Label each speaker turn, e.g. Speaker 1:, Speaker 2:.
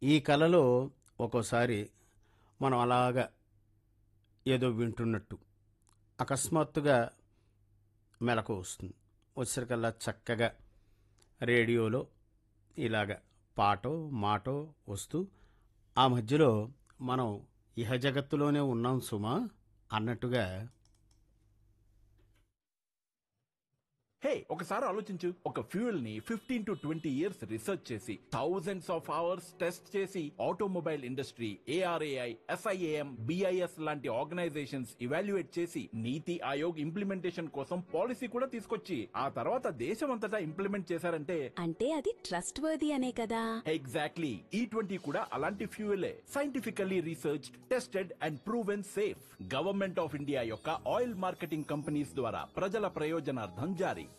Speaker 1: ఈ కలలో ఒక్కోసారి మనం అలాగా ఏదో వింటున్నట్టు అకస్మాత్తుగా మెలకు వస్తుంది వచ్చేసరికల్లా చక్కగా రేడియోలో ఇలాగ పాటో మాటో వస్తూ ఆ మధ్యలో మనం ఇహ జగత్తులోనే ఉన్నాం సుమా అన్నట్టుగా
Speaker 2: హే ఒకసారి ఆలోచించు ఒక ఫ్యూయల్ ని fifteen to twenty years research చేసి థౌజండ్స్ ఆఫ్ అవర్స్ టెస్ట్ చేసి automobile industry ARAI SIAM BIS లాంటి ఆర్గనైజేషన్స్ ఇవాల్యుయేట్ చేసి నీతి ఆయోగ్ ఇంప్లిమెంటేషన్ కోసం పాలసీ కూడా తీసుకొచ్చి ఆ తర్వాత దేశమంతటా ఇంప్లిమెంట్ చేశారంటే
Speaker 3: అంటే అది ట్రస్ట్ వర్ది అనే కదా
Speaker 2: ఎగ్జాక్ట్లీ ఈ ట్వంటీ కూడా అలాంటి ఫ్యూయలే scientifically research tested and proven safe government of India యొక్క ఆయిల్ మార్కెటింగ్ కంపెనీస్ ద్వారా ప్రజల ప్రయోజనార్థం జారీ